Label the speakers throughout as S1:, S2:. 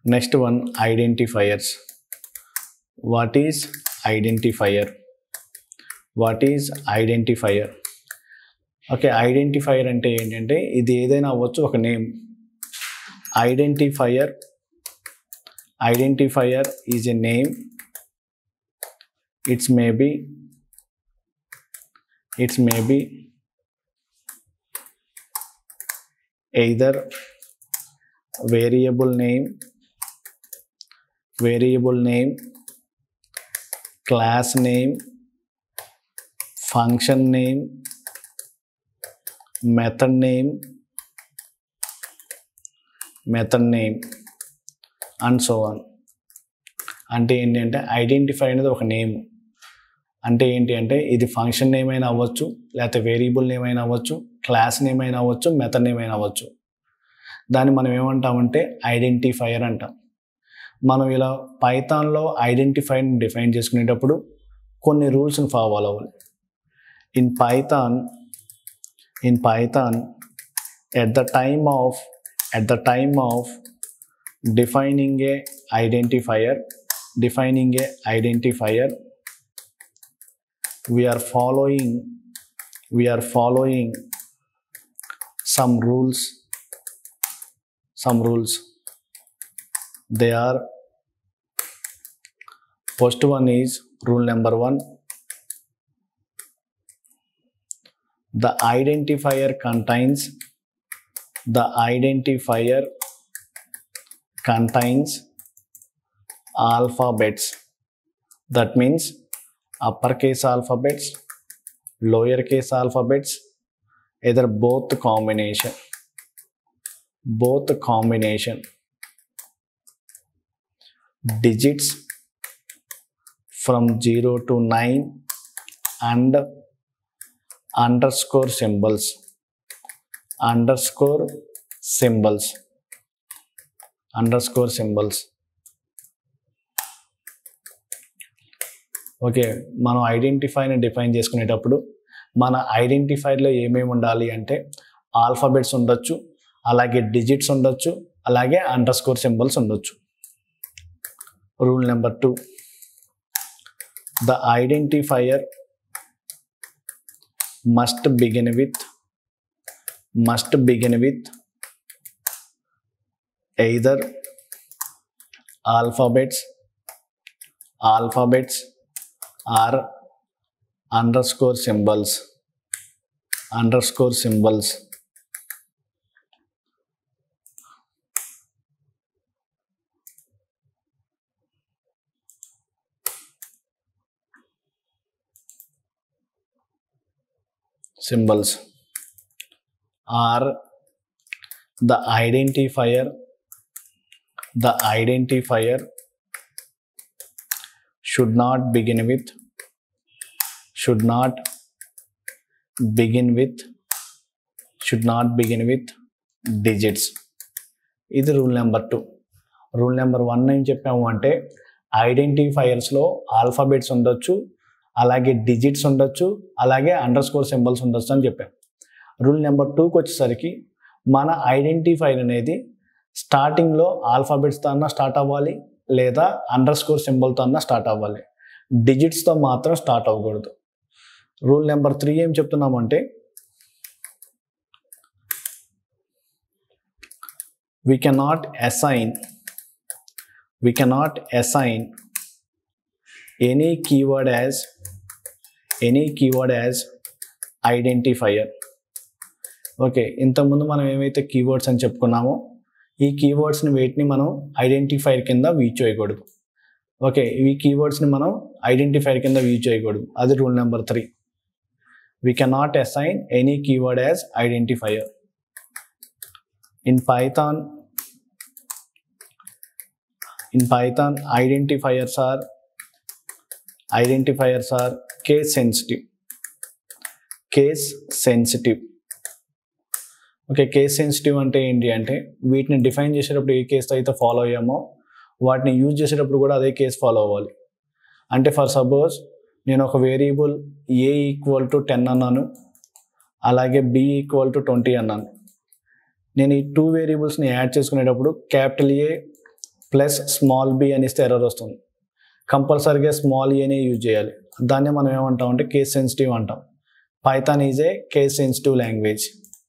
S1: Next one identifiers what is identifier what is identifier okay identifier అంటే ఏంటంటే ఇది ఏదైనా అవ్వచ్చు ఒక name identifier identifier is a name it's maybe it's maybe either variable name variable name class name function name method name method name and so on అంటే ఏంటి అంటే identify అనేది ఒక నేమ్ అంటే ఏంటి అంటే ఇది ఫంక్షన్ నేమ్ అయినా అవ్వచ్చు లేకపోతే వేరియబుల్ నేమ్ అయినా అవ్వచ్చు క్లాస్ నేమ్ అయినా అవ్వచ్చు మెథడ్ నేమ్ అయినా అవ్వచ్చు దాన్ని మనం ఏమంటామంటే ఐడెంటిఫైయర్ అంటాం మనం ఇలా పైథాన్లో ఐడెంటిఫైని డిఫైన్ చేసుకునేటప్పుడు కొన్ని రూల్స్ని ఫాలో అవ్వాలి in Python in Python at the time of at the time of defining a identifier defining a identifier we are following we are following some rules some rules they are first one is rule number 1 the identifier contains the identifier contains alphabets that means uppercase alphabets, lowercase alphabets, either both combination. Both combination. Digits from 0 to 9 and underscore symbols. Underscore symbols. Underscore symbols. Okay మనం ఐడెంటిఫైని define చేసుకునేటప్పుడు మన ఐడెంటిఫైర్లో ఏమేమి ఉండాలి అంటే alphabets ఉండొచ్చు అలాగే digits ఉండొచ్చు అలాగే అండర్ స్కోర్ సింబల్స్ ఉండొచ్చు rule number two the identifier must begin with must begin with either alphabets alphabets are underscore symbols underscore symbols symbols are the identifier the identifier should not begin with should not begin with should not begin with digits ఇది rule number two rule number one ఏం చెప్పాము అంటే ఐడెంటిఫైయర్స్లో alphabets ఉండొచ్చు అలాగే digits ఉండొచ్చు అలాగే underscore symbols ఉండొచ్చు అని చెప్పాం రూల్ నెంబర్ టూకి వచ్చేసరికి మన ఐడెంటిఫైర్ అనేది స్టార్టింగ్లో ఆల్ఫాబెట్స్తో అన్నా స్టార్ట్ అవ్వాలి లేదా అండర్ స్కోర్ సింబల్తో అన్నా స్టార్ట్ అవ్వాలి డిజిట్స్తో మాత్రం స్టార్ట్ అవ్వకూడదు రూల్ నెంబర్ త్రీ ఏం చెప్తున్నామంటే we cannot assign we cannot assign any keyword as any keyword as identifier okay ఇంతకుముందు మనం ఏమైతే కీవర్డ్స్ అని చెప్పుకున్నామో ఈ కీవర్డ్స్ని వేటిని మనం ఐడెంటిఫైర్ కింద యూజ్ చేయకూడదు ఓకే ఈ కీవర్డ్స్ని మనం ఐడెంటిఫైర్ కింద యూజ్ చేయకూడదు అది rule number three we cannot assign any keyword as identifier in python in python identifiers are identifiers are case sensitive case sensitive okay case sensitive అంటే ఏంటి అంటే వీటిని డిఫైన్ చేసేటప్పుడు ఏ కేసు అయితే ఫాలో అయ్యామో వాటిని యూజ్ చేసేటప్పుడు కూడా అదే కేసు ఫాలో అవ్వాలి అంటే ఫర్ సపోజ్ నేను ఒక variable A equal to ten అన్నాను అలాగే బి ఈక్వల్ టు ట్వంటీ అన్నాను నేను ఈ టూ వేరియబుల్స్ని యాడ్ చేసుకునేటప్పుడు capital A plus small B అని ఇస్తే ఎర్రర్ వస్తుంది కంపల్సరీగా స్మాల్ అనే యూజ్ చేయాలి దాన్ని మనం ఏమంటాం అంటే కేస్ సెన్సిటివ్ అంటాం Python is a case sensitive language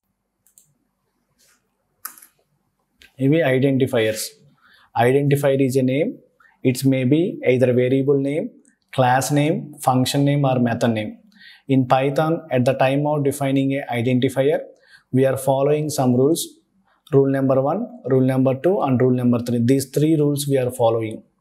S1: ఇవి identifiers identifier is a name it's maybe either variable name class name, function name, or method name. In Python, at the time of defining a identifier, we are following some rules. Rule number one, rule number two, and rule number three. These three rules we are following.